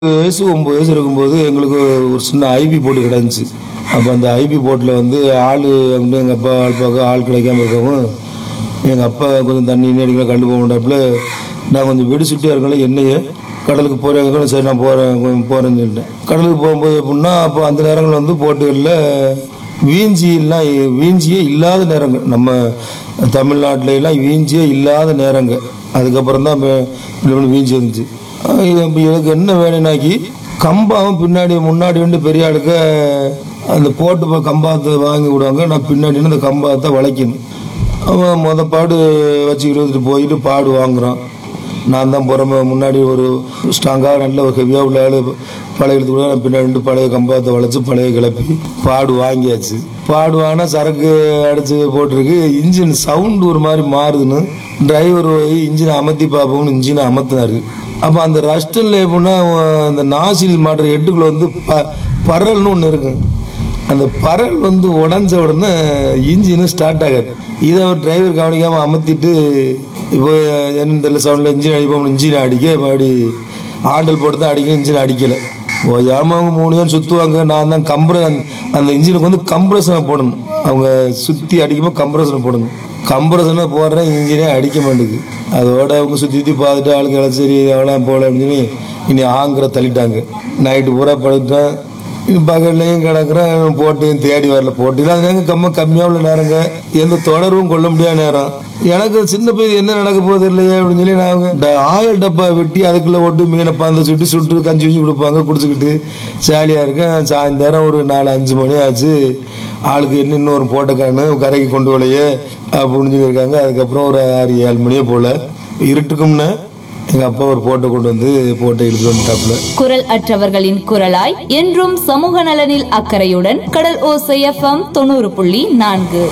வயசு ஒம்பது வயசு இருக்கும்போது எங்களுக்கு ஒரு சின்ன ஐபி போட்டு கிடந்துச்சு அப்போ அந்த ஐபி போட்டில் வந்து ஆள் வந்து எங்கள் அப்பா ஆள் பார்க்க ஆள் கிடைக்காம இருக்கவும் எங்கள் அப்பா கொஞ்சம் தண்ணி இன்னி அடிக்கல கண்டு போக மாட்டாப்புல நான் கொஞ்சம் வெடி சுட்டியாக இருக்கல என்னையே கடலுக்கு போகிறேங்க சரி நான் போகிறேன் போகிறேன்னு சொல்லிட்டேன் கடலுக்கு போகும்போது எப்படின்னா அப்போ அந்த நேரங்கள் வந்து போட்டுகளில் வீஞ்சியெல்லாம் வீஞ்சியே இல்லாத நேரங்கள் நம்ம தமிழ்நாட்டுல எல்லாம் வீஞ்சியே இல்லாத நேரங்கள் அதுக்கப்புறம் தான் வீஞ்சி இருந்துச்சு அஹ் இது இப்ப எனக்கு என்ன வேணும்னாக்கி கம்பாவும் பின்னாடி முன்னாடி வந்து பெரிய ஆளுக்க அந்த போட்டு போ- கம்பாத்தை வாங்கி விடுவாங்க நான் பின்னாடி நின்னு அந்த கம்பாத்தை வளைக்கணும் அவன் மொத பாடு வச்சுக்கிட்டு போயிட்டு பாடு வாங்குறான் நான் தான் புறம முன்னாடி ஒரு ஸ்ட்ராங்காக நல்ல ஒரு ஹெவியாக உள்ள ஆள் பழையது கூட நான் பின்னாடி நின்று பழைய கம்பாத்தை வளைச்சு பழைய கிளப்பி பாடு வாங்கியாச்சு பாடு வாங்கினா சரக்கு அடிச்சு போட்டிருக்கு இன்ஜின் சவுண்ட் ஒரு மாதிரி மாறுதுன்னு டிரைவர் போய் இன்ஜினை அமர்த்தி பார்ப்போம்னு இன்ஜினை அமர்த்தினாரு அப்போ அந்த ரஸ்டன்ல எப்படின்னா அந்த நாசில் மாட்டுற எட்டுக்குள்ள வந்து ப பரல்னு ஒன்று இருக்கு அந்த பரல் வந்து உடஞ்ச உடனே இன்ஜின் ஸ்டார்ட் ஆகாது இதை அவர் டிரைவர் கவனிக்காமல் அமர்த்திட்டு இப்போ என்ன தெரியல சவுண்டில் இன்ஜின் அடிப்போம் இன்ஜின் அடிக்க மறுபடி ஆண்டல் போட்டு தான் அடிக்க இன்ஜின் அடிக்கலை ஓயாம அவங்க மூணு பேர் சுற்றுவாங்க நான் தான் கம்ப்ர அந்த இன்ஜினுக்கு வந்து கம்ப்ரஸனை போடணும் அவங்க சுற்றி அடிக்கும்போது கம்ப்ரஸனை போடணும் கம்ப்ரஸனை போடுறேன் இன்ஜினே அடிக்க மாட்டேங்குது அதோட அவங்க சுற்றி சுற்றி பார்த்துட்டு ஆளுங்க சரி அவ்வளோ போல அப்படின்னு சொல்லி இனி ஆங்கிற தள்ளிட்டாங்க நைட்டு பூரா படுத்தேன் பகல்லையும் கிடக்குறேன் போட்டையும் தேடி வரல போட்டியில் அது நேரம் கம்ம கம்மியாக உள்ள நேரங்க எந்த தொடர்பும் கொள்ள முடியாத நேரம் எனக்கு சின்ன பையன் என்ன நடக்க போகுது இல்லையே அப்படின்னு சொல்லி நான் ட- ஆயில் டப்பா வெட்டி அதுக்குள்ள ஓட்டு மீனை பந்த சுட்டு சுட்டு கஞ்சி வச்சு கொடுப்பாங்க குடிச்சுக்கிட்டு ஜாலியாக இருக்கேன் சாயந்தரம் ஒரு நாலு அஞ்சு மணி ஆச்சு ஆளுக்கு என்ன இன்னொரு போட்டக்கானு கரைக்கு கொண்டு வரலையே அப்படின்னு சொல்லியிருக்காங்க அதுக்கப்புறம் ஒரு ஆறு ஏழு மணியே போல இருட்டுக்கும்னா எங்கள் அப்பா ஒரு போட்டோ கொண்டு வந்து போட்டோ இழுத்து வந்துட்டாப்புல குரல் அற்றவர்களின் குரலாய் என்றும் சமூக நலனில் அக்கறையுடன் கடல் ஓசை எஃப்எம் தொண்ணூறு புள்ளி நான்கு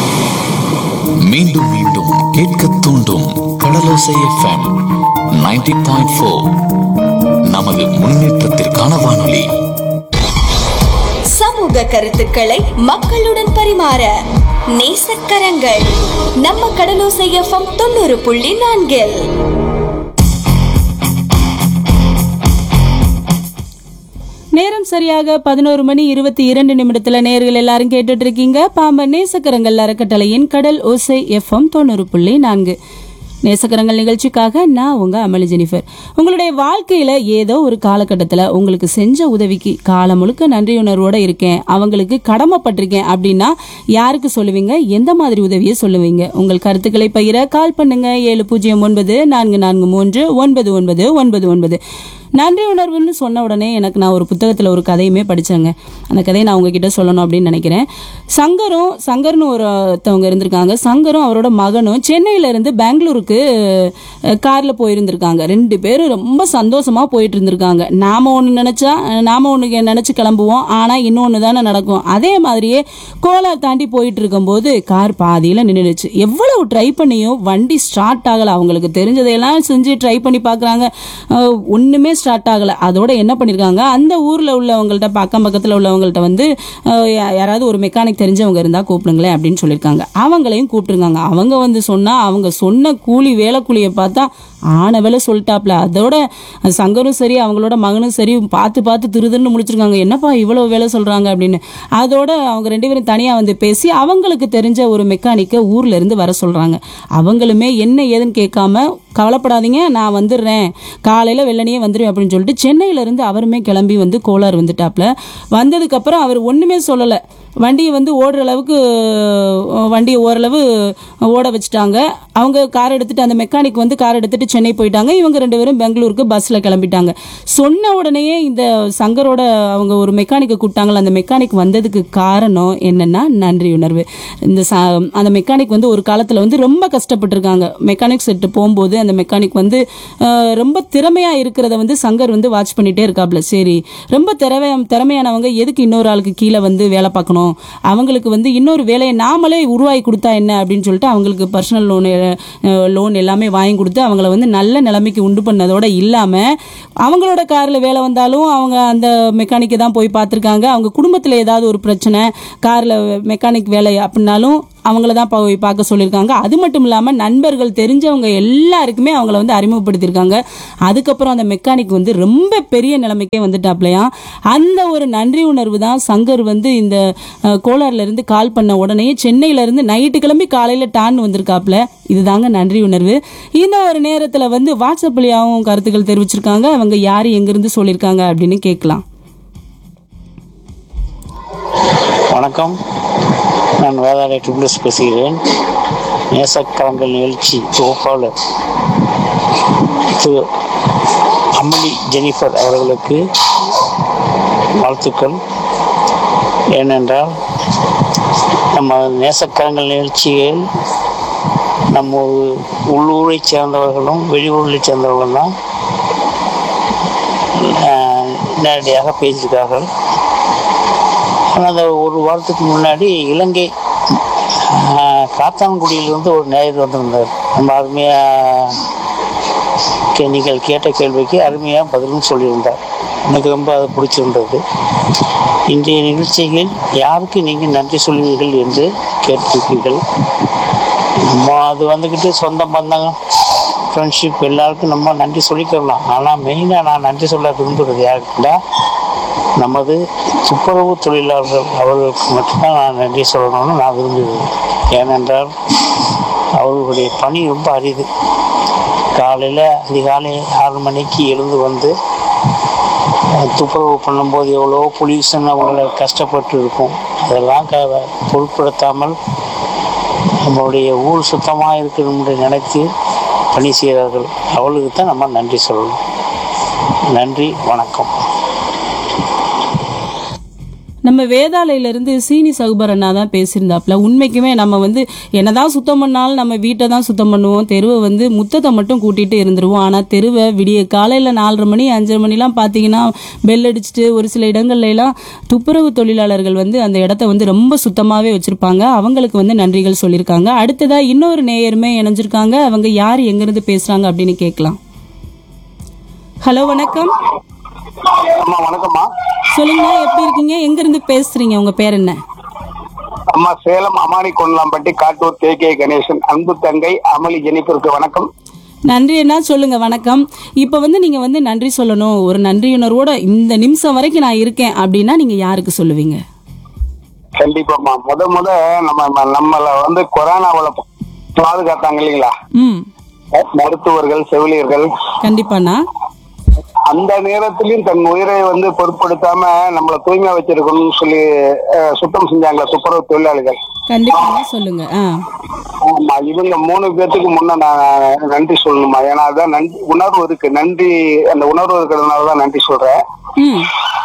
மீண்டும் மீண்டும் கேட்க தூண்டும் கடலோசை எஃப்எம் 90.4 பாயிண்ட் ஃபோர் நமது முன்னேற்றத்திற்கான வானொலி சமூக கருத்துக்களை மக்களுடன் பரிமாற நேசக்கரங்கள் நம்ம கடலோசை எஃப்எம் தொண்ணூறு புள்ளி நான்கில் நேரம் சரியாக பதினோரு மணி இருபத்தி இரண்டு நிமிடத்துல நேர்கள் எல்லாரும் கேட்டுட்டு இருக்கீங்க பாம்பன் நேசக்கரங்கள் அறக்கட்டளையின் கடல் ஓசை எஃப்எம் தொண்ணூறு புள்ளி நான்கு நேசக்கரங்கள் நிகழ்ச்சிக்காக நான் உங்க அமளி ஜெனிஃபர் உங்களுடைய வாழ்க்கையில ஏதோ ஒரு காலகட்டத்துல உங்களுக்கு செஞ்ச உதவிக்கு காலம் முழுக்க நன்றியுணர்வோட இருக்கேன் அவங்களுக்கு கடமைப்பட்டிருக்கேன் அப்படின்னா யாருக்கு சொல்லுவீங்க எந்த மாதிரி உதவியை சொல்லுவீங்க உங்கள் கருத்துக்களை பகிர கால் பண்ணுங்க ஏழு பூஜ்ஜியம் ஒன்பது நான்கு நான்கு மூன்று ஒன்பது ஒன்பது ஒன்பது ஒன்பது நன்றி உணர்வுன்னு சொன்ன உடனே எனக்கு நான் ஒரு புத்தகத்தில் ஒரு கதையுமே படித்தேங்க அந்த கதையை நான் உங்ககிட்ட சொல்லணும் அப்படின்னு நினைக்கிறேன் சங்கரும் சங்கர்னு ஒருத்தவங்க இருந்திருக்காங்க சங்கரும் அவரோட மகனும் சென்னையில இருந்து பெங்களூருக்கு காரில் போயிருந்திருக்காங்க ரெண்டு பேரும் ரொம்ப சந்தோஷமா போயிட்டு இருந்திருக்காங்க நாம ஒன்று நினைச்சா நாம ஒன்று நினைச்சு கிளம்புவோம் ஆனால் இன்னொன்று தானே நடக்கும் அதே மாதிரியே கோலார் தாண்டி போயிட்டு இருக்கும்போது கார் பாதியில் நின்றுடுச்சு எவ்வளவு ட்ரை பண்ணியும் வண்டி ஸ்டார்ட் ஆகலை அவங்களுக்கு தெரிஞ்சதையெல்லாம் செஞ்சு ட்ரை பண்ணி பார்க்குறாங்க ஒன்றுமே ஸ்டார்ட் ஆகலை அதோட என்ன பண்ணியிருக்காங்க அந்த ஊரில் உள்ளவங்கள்ட்ட அக்கம் பக்கத்தில் உள்ளவங்கள்ட்ட வந்து அஹ், யா- யாராவது ஒரு மெக்கானிக் தெரிஞ்சவங்க இருந்தால் கூப்பிடுங்களேன் அப்படின்னு சொல்லியிருக்காங்க அவங்களையும் கூப்பிட்டுருக்காங்க அவங்க வந்து சொன்னால் அவங்க சொன்ன கூலி வேலை கூலியை பார்த்தா ஆன வேலை சொல்லிட்டாப்ல அதோட அந்த சங்கரும் சரி அவங்களோட மகனும் சரி பார்த்து பார்த்து திருதுன்னு முடிச்சிருக்காங்க என்னப்பா இவ்வளோ வேலை சொல்கிறாங்க அப்படின்னு அதோட அவங்க ரெண்டு பேரும் தனியாக வந்து பேசி அவங்களுக்கு தெரிஞ்ச ஒரு மெக்கானிக்கை ஊர்ல இருந்து வர சொல்கிறாங்க அவங்களுமே என்ன ஏதுன்னு கேட்காம கவலைப்படாதீங்க நான் வந்துடுறேன் காலையில் வெள்ளனையே வந்துடுவேன் அப்படின்னு சொல்லிட்டு சென்னையிலேருந்து அவருமே கிளம்பி வந்து கோலார் வந்துட்டாப்ல வந்ததுக்கப்புறம் அவர் ஒன்றுமே சொல்லலை வண்டியை வந்து ஓடுற அளவுக்கு அஹ், வண்டியை ஓரளவு ஓட வச்சுட்டாங்க அவங்க கார் எடுத்துட்டு அந்த மெக்கானிக் வந்து கார் எடுத்துட்டு சென்னை போயிட்டாங்க இவங்க ரெண்டு பேரும் பெங்களூருக்கு பஸ்ஸில் கிளம்பிட்டாங்க சொன்ன உடனேயே இந்த சங்கரோட அவங்க ஒரு மெக்கானிக்கை கூப்பிட்டாங்கல்ல அந்த மெக்கானிக் வந்ததுக்கு காரணம் என்னன்னா நன்றி உணர்வு இந்த ச- அந்த மெக்கானிக் வந்து ஒரு காலத்தில் வந்து ரொம்ப கஷ்டப்பட்டிருக்காங்க மெக்கானிக் செட்டு போகும்போது அந்த மெக்கானிக் வந்து அஹ், ரொம்ப திறமையா இருக்கிறத வந்து சங்கர் வந்து வாட்ச் பண்ணிட்டே இருக்காப்ல சரி ரொம்ப திறமை திறமையானவங்க எதுக்கு இன்னொரு ஆளுக்கு கீழே வந்து வேலை பார்க்கணும் அவங்களுக்கு வந்து இன்னொரு வேலையை நாமளே உருவாக்கி கொடுத்தா என்ன அப்படின்னு சொல்லிட்டு அவங்களுக்கு பர்சனல் லோன் லோன் எல்லாமே வாங்கி கொடுத்து அவங்கள வந்து நல்ல நிலைமைக்கு உண்டு பண்ணதோட இல்லாம அவங்களோட கார்ல வேலை வந்தாலும் அவங்க அந்த மெக்கானிக்கை தான் போய் பார்த்துருக்காங்க அவங்க குடும்பத்தில் ஏதாவது ஒரு பிரச்சனை கார்ல மெக்கானிக் வேலை அப்படின்னாலும் அவங்கள தான் போய் பார்க்க சொல்லியிருக்காங்க அது மட்டும் இல்லாமல் நண்பர்கள் தெரிஞ்சவங்க எல்லாருக்குமே அவங்கள வந்து அறிமுகப்படுத்தியிருக்காங்க அதுக்கப்புறம் அந்த மெக்கானிக் வந்து ரொம்ப பெரிய நிலைமைக்கே வந்துட்டாப்லையா அந்த ஒரு நன்றி உணர்வு தான் சங்கர் வந்து இந்த அஹ், கோலார்ல இருந்து கால் பண்ண உடனே சென்னையில இருந்து நைட்டு கிளம்பி காலையில டான் வந்திருக்காப்ல இதுதாங்க நன்றி உணர்வு இந்த ஒரு நேரத்துல வந்து வாட்ஸ்அப் வழியாகவும் கருத்துக்கள் தெரிவிச்சிருக்காங்க அவங்க யார் எங்கிருந்து சொல்லியிருக்காங்க அப்படின்னு கேட்கலாம் வணக்கம் நான் வேதாளை ட்ரிபிள்ஸ் பேசுகிறேன் நேசக்கரங்கள் நிகழ்ச்சி தொகுப்பாளர் திரு அம்மலி ஜெனிஃபர் அவர்களுக்கு வாழ்த்துக்கள் ஏனென்றால் நம்ம நேசக்கரங்கள் நிகழ்ச்சியில் நம்ம உள்ளூரை சேர்ந்தவர்களும் வெளியூரை சேர்ந்தவர்களும் தான் ஆஹ், நேரடியாக பேசியிருக்கார்கள் ஆனால் அந்த ஒரு வாரத்துக்கு முன்னாடி இலங்கை ஆஹ், காத்தான்குடியிலிருந்து ஒரு நேயர் வந்திருந்தார் நம்ம அருமையாக நீங்கள் கேட்ட கேள்விக்கு அருமையாக பதிலும் சொல்லியிருந்தார் எனக்கு ரொம்ப அது பிடிச்சிருந்தது இன்றைய நிகழ்ச்சியில் யாருக்கு நீங்கள் நன்றி சொல்வீர்கள் என்று கேட்டிருக்கீர்கள் நம்ம அது வந்துக்கிட்டு சொந்த பந்தங்க ஃப்ரெண்ட்ஷிப் எல்லாருக்கும் நம்ம நன்றி சொல்லிக்கலாம் ஆனால் மெயினாக நான் நன்றி சொல்ல விரும்புகிறது யாருக்குன்னா நமது துப்புரவு தொழிலாளர்கள் அவர்களுக்கு மட்டும்தான் நான் நன்றி சொல்லணும்னு நான் விரும்புகிறேன் ஏனென்றால் அவர்களுடைய பணி ரொம்ப அரிது காலையில் அதிகாலை ஆறு மணிக்கு எழுந்து வந்து அஹ், துப்புரவு பண்ணும்போது எவ்வளோ பொல்யூஷன் அவங்கள கஷ்டப்பட்டு இருக்கும் அதெல்லாம் க பொருட்படுத்தாமல் நம்மளுடைய ஊர் சுத்தமாக இருக்கணும்னு நினைத்து பணி செய்கிறார்கள் அவளுக்கு தான் நம்ம நன்றி சொல்லணும் நன்றி வணக்கம் நம்ம வேதாளையில இருந்து சீனி சகுபர் அண்ணா தான் பேசியிருந்தாப்ல உண்மைக்குமே நம்ம வந்து என்னதான் சுத்தம் பண்ணாலும் நம்ம வீட்டை தான் சுத்தம் பண்ணுவோம் தெருவை வந்து முத்தத்தை மட்டும் கூட்டிட்டு இருந்துருவோம் ஆனா தெருவை விடிய காலையில நாலரை மணி அஞ்சரை மணிலாம் பாத்தீங்கன்னா பெல் அடிச்சுட்டு ஒரு சில இடங்கள்ல எல்லாம் துப்புரவு தொழிலாளர்கள் வந்து அந்த இடத்த வந்து ரொம்ப சுத்தமாவே வச்சிருப்பாங்க அவங்களுக்கு வந்து நன்றிகள் சொல்லியிருக்காங்க அடுத்ததா இன்னொரு நேயருமே இணைஞ்சிருக்காங்க அவங்க யார் எங்கிருந்து பேசுறாங்க அப்படின்னு கேட்கலாம் ஹலோ வணக்கம் அம்மா வணக்கம்மா சொல்லுங்க எப்படி இருக்கீங்க எங்க இருந்து பேசுறீங்க உங்க பேர் என்ன அம்மா சேலம் அமானி கொண்டலாம்பட்டி காட்டூர் கே கே கணேசன் அன்பு தங்கை அமளி ஜெனிஃபருக்கு வணக்கம் நன்றி என்ன சொல்லுங்க வணக்கம் இப்ப வந்து நீங்க வந்து நன்றி சொல்லணும் ஒரு நன்றியுணர்வோட இந்த நிமிஷம் வரைக்கும் நான் இருக்கேன் அப்படின்னா நீங்க யாருக்கு சொல்லுவீங்க கண்டிப்பாம்மா முத முத நம்ம நம்மள வந்து கொரோனாவில் பாதுகாத்தாங்க இல்லைங்களா ம் மருத்துவர்கள் செவிலியர்கள் கண்டிப்பாண்ணா அந்த நேரத்திலையும் தன் உயிரை வந்து பொருட்படுத்தாம நம்மள தூய்மையா வச்சிருக்கணும்னு சொல்லி அஹ், சுத்தம் செஞ்சாங்க துப்புரவு தொழிலாளிகள் கண்டிப்பாண்ணா சொல்லுங்க ஆ ஆமா இவங்க மூணு பேர்த்துக்கு முன்ன நான் நன்றி சொல்லணுமா ஏன்னா அதான் நன்றி உணர்வு இருக்கு நன்றி அந்த உணர்வு இருக்கிறதுனால தான் நன்றி சொல்றேன் ம்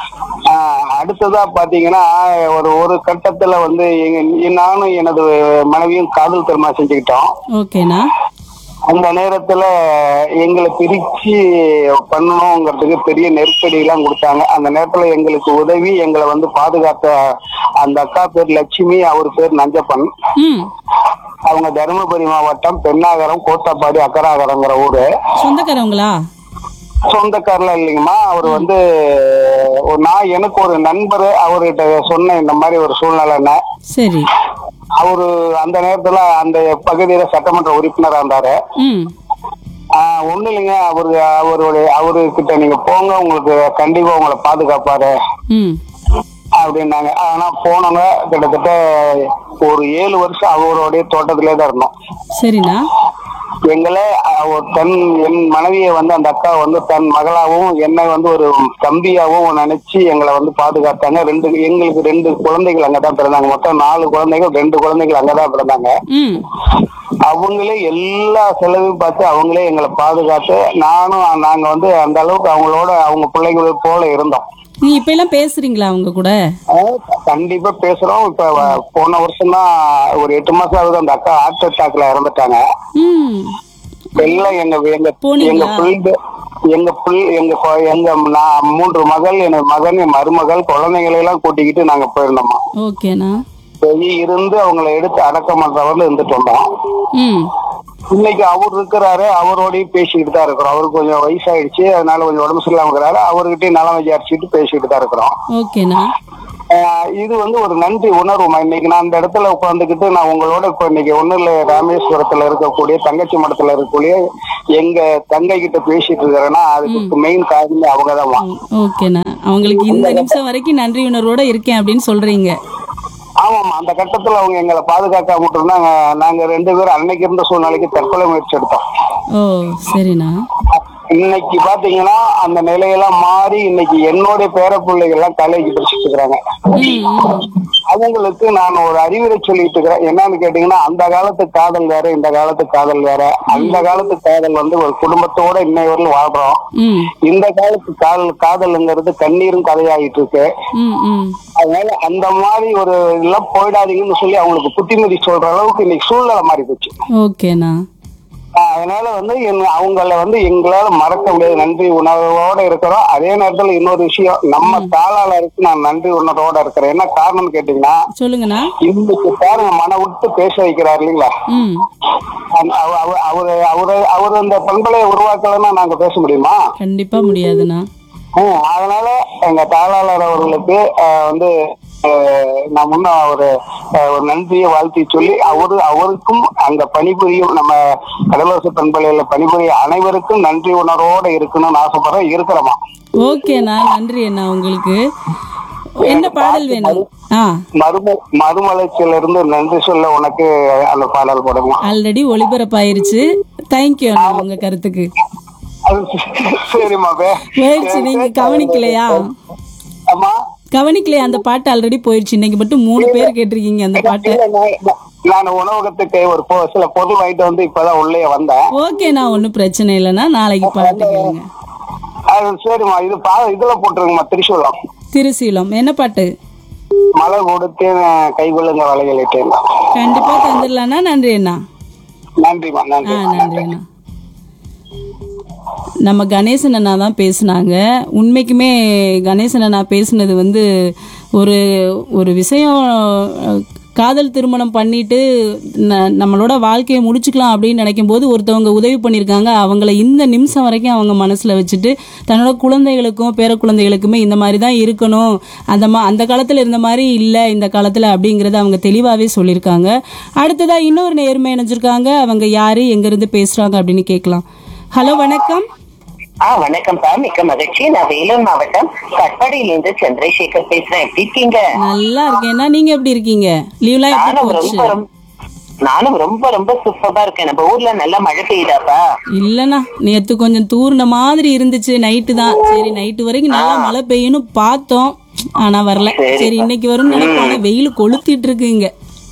ஆஹ் அடுத்ததா பாத்தீங்கன்னா ஒரு ஒரு கட்டத்துல வந்து எங்க நானும் எனது மனைவியும் காதல் திருமணம் செஞ்சுக்கிட்டோம் ஓகேண்ணா அந்த நேரத்துல எங்களை பிரிச்சு பண்ணணுங்கிறதுக்கு பெரிய நெருக்கடி எல்லாம் கொடுத்தாங்க அந்த நேரத்துல எங்களுக்கு உதவி எங்களை வந்து பாதுகாத்த அந்த அக்கா பேர் லட்சுமி அவர் பேர் நஞ்சப்பன் ம் அவங்க தருமபுரி மாவட்டம் பெண்ணாகரம் கோத்தாப்பாடி அக்கராகரங்கிற ஊரு சொந்தக்காரவங்களா சொந்தக்காரலாம் இல்லைங்கம்மா அவர் வந்து ஒரு நான் எனக்கு ஒரு நண்பர் அவர்கிட்ட சொன்ன இந்த மாதிரி ஒரு சூழ்நிலைன்னு சரி அவரு அந்த நேரத்துல அந்த பகுதியில சட்டமன்ற உறுப்பினரா இருந்தாரு ம் ஆஹ் ஒண்ணு இல்லைங்க அவரு அவருடைய அவருக்கிட்ட நீங்க போங்க உங்களுக்கு கண்டிப்பா உங்களை பாதுகாப்பாரு ம் அப்படின்னாங்க ஆனா போனவங்க கிட்டத்தட்ட ஒரு ஏழு வருஷம் அவருடைய தோட்டத்திலே தான் இருந்தோம் சரிண்ணா எங்களை அவர் தன் என் மனைவியை வந்து அந்த அக்கா வந்து தன் மகளாவும் என்னை வந்து ஒரு தம்பியாவும் நினைச்சு எங்களை வந்து பாதுகாத்தாங்க ரெண்டு எங்களுக்கு ரெண்டு குழந்தைகள் அங்கதான் பிறந்தாங்க மொத்தம் நாலு குழந்தைகள் ரெண்டு குழந்தைகள் அங்கதான் பிறந்தாங்க ம் அவங்களே எல்லா செலவையும் பார்த்து அவங்களே எங்களை பாதுகாத்து நானும் நாங்க வந்து அந்த அளவுக்கு அவங்களோட அவங்க பிள்ளைங்களை போல இருந்தோம் நீ இப்ப எல்லாம் பேசுறீங்களா அவங்க கூட அஹ் கண்டிப்பா பேசுறோம் இப்ப வ- போன வருஷம் தான் ஒரு எட்டு மாசம் ஆகுது அந்த அக்கா ஹார்ட் அட்டாக்ல இறந்துட்டாங்க ம் எல்லாம் எங்க எங்க போனீங்களா? எங்க பிள்ளை எங்க பிள்ளை எங்க கொ- எங்க நான் மூன்று மகள் என் மகன் என் மருமகள் குழந்தைகளை எல்லாம் கூட்டிக்கிட்டு நாங்க போயிருந்தோம்மா ஓகேண்ணா போய் இருந்து அவங்கள எடுத்து அடக்கம் பண்றவர்கள் இருந்துட்டு வந்தோம் ம் இன்னைக்கு அவர் இருக்கிறாரு அவரோடய பேசிக்கிட்டு தான் இருக்கிறோம் அவருக்கு கொஞ்சம் வயசாயிடுச்சு அதனால கொஞ்சம் உடம்பு சரியில்லாம இருக்கிறாரு அவர்கிட்டயும் நலம் விசாரிச்சுட்டு பேசிக்கிட்டு தான் இருக்கிறோம் ஓகேண்ணா ஆஹ் இது வந்து ஒரு நன்றி உணர்வுமா இன்னைக்கு நான் அந்த இடத்துல உட்காந்துக்கிட்டு நான் உங்களோட இப்போ இன்னைக்கு ஒண்ணும் இல்ல ராமேஸ்வரத்துல இருக்கக்கூடிய தங்கச்சி மடத்துல இருக்கக்கூடிய எங்க தங்கை கிட்ட பேசிட்டு இருக்கிறேன்னா அதுக்கு மெயின் காரணமே அவங்கதாம்மா ஓகேண்ணா அவங்களுக்கு இந்த நிமிஷம் வரைக்கும் நன்றி உணர்வோட இருக்கேன் அப்படின்னு சொல்றீங்க ஆமாம்மா அந்த கட்டத்துல அவங்க எங்களை பாதுகாக்காம விட்டுருந்தாங்க நாங்க ரெண்டு பேரும் அன்னைக்கு இருந்த சூழ்நிலைக்கு தற்கொலை முயற்சி எடுத்தோம் ஓ சரிண்ணா இன்னைக்கு பாத்தீங்கன்னா அந்த நிலையெல்லாம் மாறி இன்னைக்கு என்னோட பேர பிள்ளைகள் எல்லாம் தலைக்கு பிடிச்சிட்டு இருக்கிறாங்க அவங்களுக்கு நான் ஒரு அறிவுரை சொல்லிட்டு இருக்கிறேன் என்னன்னு கேட்டீங்கன்னா அந்த காலத்து காதல் வேற இந்த காலத்து காதல் வேற அந்த காலத்து காதல் வந்து ஒரு குடும்பத்தோட இன்னை வரையிலும் வாழ்றோம் ம் இந்த காலத்து காதல் காதலுங்கிறது கண்ணீரும் கதையாயிட்டு இருக்கு ம் ம் அதனால அந்த மாதிரி ஒரு எல்லாம் போயிடாதீங்கன்னு சொல்லி அவங்களுக்கு புத்திமதி சொல்ற அளவுக்கு இன்னைக்கு சூழ்நிலை மாறி போச்சு ஓகேண்ணா ஆஹ் அதனால வந்து என்- அவங்கள வந்து எங்களால மறக்க முடியாது நன்றி உணர்வோட இருக்கிறோம் அதே நேரத்துல இன்னொரு விஷயம் நம்ம தாளாளருக்கு நான் நன்றி உணர்வோட இருக்கிறேன் என்ன காரணம்னு கேட்டீங்கன்னா சொல்லுங்கண்ணா இன்னைக்கு பாருங்க மன விட்டு பேச வைக்கிறார் இல்லைங்களா ம் அந்த- அவ- அவ- அவரு அவரு அவர் அந்த பண்பலையை உருவாக்கலைன்னா நாங்க பேச முடியுமா கண்டிப்பா முடியாதுண்ணா ஹம், அதனால எங்க தாளாளர் அவர்களுக்கு ஆஹ், வந்து ஆஹ், நான் முன்ன ஒரு ஆஹ், ஒரு நன்றியை வாழ்த்தி சொல்லி அவரு அவருக்கும் அங்க பணிபுரியும் நம்ம கடலோச பண்பலையில பணிபுரிய அனைவருக்கும் நன்றி உணர்வோட இருக்கணும்னு ஆசைப்படுறேன் இருக்கிறோமா ஓகேண்ணா நன்றி அண்ணா உங்களுக்கு என்ன பாடல் வேணும் ஆ மறும மறுமலர்ச்சியில இருந்து நன்றி சொல்ல உனக்கு அந்த பாடல் போடுங்க ஆல்ரெடி ஒளிபரப்பாயிருச்சு தேங்க்யூ அண்ணா உங்க கருத்துக்கு அது சரிம்மா வே போயிடுச்சு நீங்க கவனிக்கலையா அம்மா கவனிக்கலையா அந்த பாட்டு ஆல்ரெடி போயிடுச்சு இன்னைக்கு மட்டும் மூணு பேர் கேட்டிருக்கீங்க அந்த பாட்டை இல்ல, நான் நான் உணவகத்துக்கு ஒரு பொ- சில பொருள் வாங்கிட்டு வந்து இப்பதான் உள்ளே வந்தேன் ஓகேண்ணா ஒன்றும் பிரச்சனை இல்லைண்ணா நாளைக்கு பாட்டு கேளுங்க அது சரிம்மா இது பா இதுல போட்டுருங்கம்மா திரிசூலம் திருசீலம் என்ன பாட்டு மழை கொடுத்து கைகொள்ளுங்க வலைகளிட்டேன் கண்டிப்பா தந்துடலாண்ணா நன்றி அண்ணா நன்றிம்மா ஆ நன்றி நன்றி அண்ணா நம்ம கணேசன் அண்ணா தான் பேசுனாங்க உண்மைக்குமே கணேசன் அண்ணா பேசுனது வந்து ஒரு ஒரு விஷயம் அஹ், காதல் திருமணம் பண்ணிட்டு ந- நம்மளோட வாழ்க்கையை முடிச்சுக்கலாம் அப்படின்னு நினைக்கும் போது ஒருத்தவங்க உதவி பண்ணியிருக்காங்க அவங்கள இந்த நிமிஷம் வரைக்கும் அவங்க மனசில் வச்சுட்டு தன்னோட குழந்தைகளுக்கும் பேர குழந்தைகளுக்குமே இந்த மாதிரி தான் இருக்கணும் அந்த மா அந்த காலத்தில் இருந்த மாதிரி இல்லை இந்த காலத்தில் அப்படிங்கிறத அவங்க தெளிவாகவே சொல்லியிருக்காங்க அடுத்ததாக இன்னொரு நேர்மை இணைஞ்சிருக்காங்க அவங்க யார் எங்கேருந்து பேசுகிறாங்க அப்படின்னு கேட்கலாம் ஹலோ வணக்கம் ஆ வணக்கம்ப்பா மிக்க மகிழ்ச்சி நான் வேலூர் மாவட்டம் கட்பாடியிலிருந்து சந்திரசேகர் பேசுறேன் எப்படி இருக்கீங்க நல்லா இருக்கேன்னா நீங்கள் எப்படி இருக்கீங்க லீவ்லாம் எப்படி நானும் போச்சு ரொம்ப ரொம்ப நானும் ரொம்ப ரொம்ப சூப்பரா இருக்கேன் நம்ம ஊர்ல நல்லா மழை பெய்யுதாப்பா இல்லைண்ணா நேற்று கொஞ்சம் தூர்ன மாதிரி இருந்துச்சு நைட்டு தான் சரி நைட்டு வரைக்கும் நல்லா மழை பெய்யணும் பார்த்தோம் ஆனா வரல சரி இன்னைக்கு வரும் நினைப்பான வெயில் கொளுத்திட்டு இருக்கு இங்க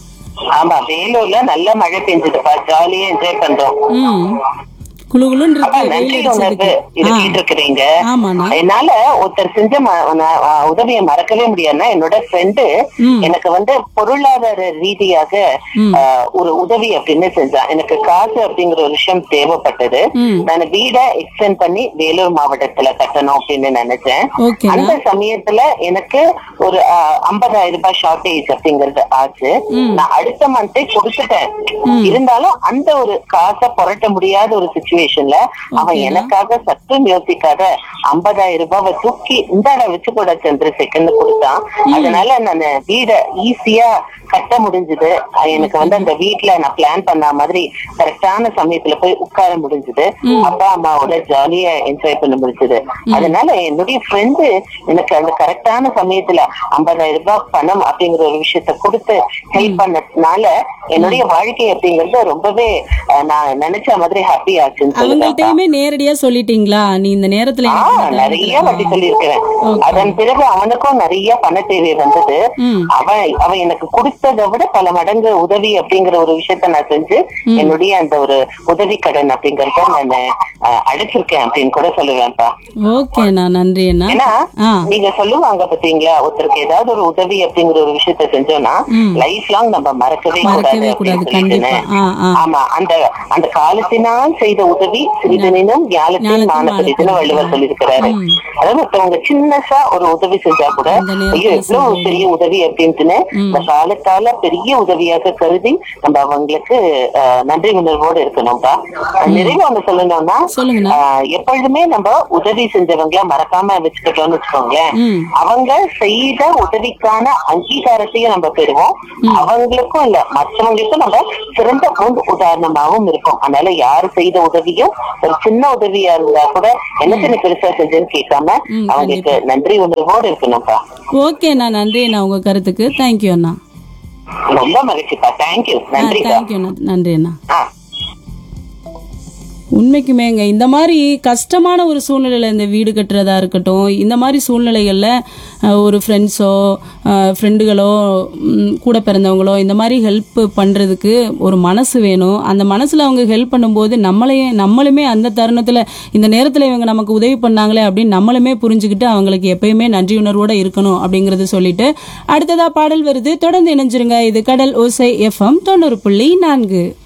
ஆமா வேலூர்ல நல்ல மழை பெஞ்சதுப்பா ஜாலியா என்ஜாய் பண்றோம் ம் குளு குளுன்னு அப்பா, இருக்கு நன்றி வெயில் உணர்வு அடிச்சதுக்கு இது ஆ கேட்டிருக்கிறீங்க ஆமாண்ணா என்னால ஒருத்தர் செஞ்ச ம- நான், ஆ, உதவியை மறக்கவே முடியாதுன்னா என்னோட ஃப்ரெண்டு ம். எனக்கு வந்து பொருளாதார ரீதியாக ம். ஆ, ஒரு உதவி அப்படின்னு செஞ்சான் எனக்கு காசு அப்படிங்கிற ஒரு விஷயம் தேவைப்பட்டது ம். நான் வீடை எக்ஸ்டெண்ட் பண்ணி வேலூர் மாவட்டத்துல கட்டணும் அப்படின்னு நினைச்சேன் ஓகேண்ணா அந்த சமயத்துல எனக்கு ஒரு ஐம்பதாயிரம் ரூபாய் ஷார்டேஜ் அப்படிங்கறது ஆச்சு நான் அடுத்த மந்தே கொடுத்துட்டேன் இருந்தாலும் அந்த ஒரு காசை புரட்ட முடியாத ஒரு சுச்சுவேஷன்ல அவன் Okay. எனக்காக சற்றும் யோசிக்காத ஐம்பதாயிரம் ரூபாவை தூக்கி இந்தாட வச்சு கூட சந்திரசேகர்னு கொடுத்தான் அதனால நான் வீடை ஈஸியா கட்ட முடிஞ்சது எனக்கு வந்து அந்த வீட்ல நான் பிளான் பண்ண மாதிரி கரெக்டான சமயத்துல போய் உட்கார முடிஞ்சது அப்பா அம்மாவோட ஜாலியா என்ஜாய் பண்ண முடிஞ்சது அதனால என்னுடைய ஃப்ரெண்டு எனக்கு அந்த கரெக்டான சமயத்துல ஐம்பதாயிரம் ரூபாய் பணம் அப்படிங்கிற ஒரு விஷயத்த கொடுத்து ஹெல்ப் பண்ணதுனால என்னுடைய வாழ்க்கை அப்படிங்கறது ரொம்பவே அஹ், நான் நினைச்ச மாதிரி ஹாப்பி ஆச்சுன்னு சொல்லுவேன் அவங்கள்ட்டயுமே நேரடியா சொல்லிட்டீங்களா நீ இந்த நேரத்துல ஆ, எனக்கு இந்த நிறைய time வாட்டி சொல்லியிருக்கிறேன் Okay. அதன் பிறகு அவனுக்கும் நிறைய பண தேவை வந்தது ம். அவன் அவன் எனக்கு கொடுத்ததை விட பல மடங்கு உதவி அப்படிங்கிற ஒரு விஷயத்த நான் செஞ்சு என்னுடைய அந்த ஒரு உதவி கடன் அப்படிங்கறத நான் அஹ், அடைச்சிருக்கேன் அப்படின்னு கூட சொல்லுவேன்ப்பா ஓகேண்ணா நன்றி அண்ணா ஏன்னா ஆ நீங்க சொல்லுவாங்க பாத்தீங்களா ஒருத்தருக்கு ஏதாவது ஒரு உதவி அப்படிங்கிற ஒரு விஷயத்த செஞ்சோம்னா ம். லைஃப் லாங் நம்ம மறக்கவே மறக்கவே கூடாது கூடாது, அப்படின்னு கண்டிப்பா. சொல்லிட்டுன்னு. ஆ, ஆ. ஆமா அந்த அந்த காலத்தினால் செய்த உதவி சிறிதனினும் ஞானத்தின் ஞானத்தின் மானப்படிதுன்னு மானப்படி. வள்ளுவர் சொல்லியிருக்கிறாரு ம். அதாவது மத்தவங்க சின்னசா ஒரு உதவி செஞ்சா கூட அந்த நேரத்துல ஐயோ எவ்வளவு செய்யணும். பெரிய உதவி அப்படின்ட்டுன்னு இந்த காலத்தால பெரிய உதவியாக கருதி நம்ம அவங்களுக்கு அஹ், நன்றி உணர்வோடு இருக்கணும்பா நிறைய ஒண்ணு சொல்லணும்னா சொல்லுங்கண்ணா. ஆஹ், எப்பொழுதுமே நம்ம உதவி செஞ்சவங்கள மறக்காம வச்சுக்கிட்டோம்னு வச்சுக்கோங்களேன் ம். அவங்க செய்த உதவிக்கான அங்கீகாரத்தையும் நம்ம பெறுவோம் அவங்களுக்கும் இல்ல மற்றவங்களுக்கும் நம்ம சிறந்த முன் உதாரணமாகவும் இருக்கும் அதனால யாரு செய்த உதவியும் ஒரு சின்ன உதவியா இருந்தா கூட எனக்கு நீ பெருசா செஞ்சேன்னு கேட்காம ம், அவங்களுக்கு நன்றி உணர்வோடு இருக்கணும்ப்பா ஓகே அண்ணா நன்றி அண்ணா உங்க கருத்துக்கு தேங்க்யூ அண்ணா ரொம்ப மகிழ்ச்சிப்பா தேங்க்யூ நன்றிப்பா தேங்க்யூ அண்ணா நன்றி அண்ணா ஆ உண்மைக்குமேங்க இந்த மாதிரி கஷ்டமான ஒரு சூழ்நிலையில் இந்த வீடு கட்டுறதா இருக்கட்டும் இந்த மாதிரி சூழ்நிலைகளில் அஹ், ஒரு ஃப்ரெண்ட்ஸோ ஃப்ரெண்டுகளோ கூட பிறந்தவங்களோ இந்த மாதிரி ஹெல்ப் பண்ணுறதுக்கு ஒரு மனசு வேணும் அந்த மனசில் அவங்க ஹெல்ப் பண்ணும்போது நம்மளையே நம்மளுமே அந்த தருணத்தில் இந்த நேரத்தில் இவங்க நமக்கு உதவி பண்ணாங்களே அப்படின்னு நம்மளுமே புரிஞ்சுக்கிட்டு அவங்களுக்கு எப்பயுமே நன்றி உணர்வோடு இருக்கணும் அப்படிங்கிறது சொல்லிட்டு அடுத்ததா பாடல் வருது தொடர்ந்து இணைஞ்சிருங்க இது கடல் ஓசை எஃப்எம் தொண்ணூறு புள்ளி நான்கு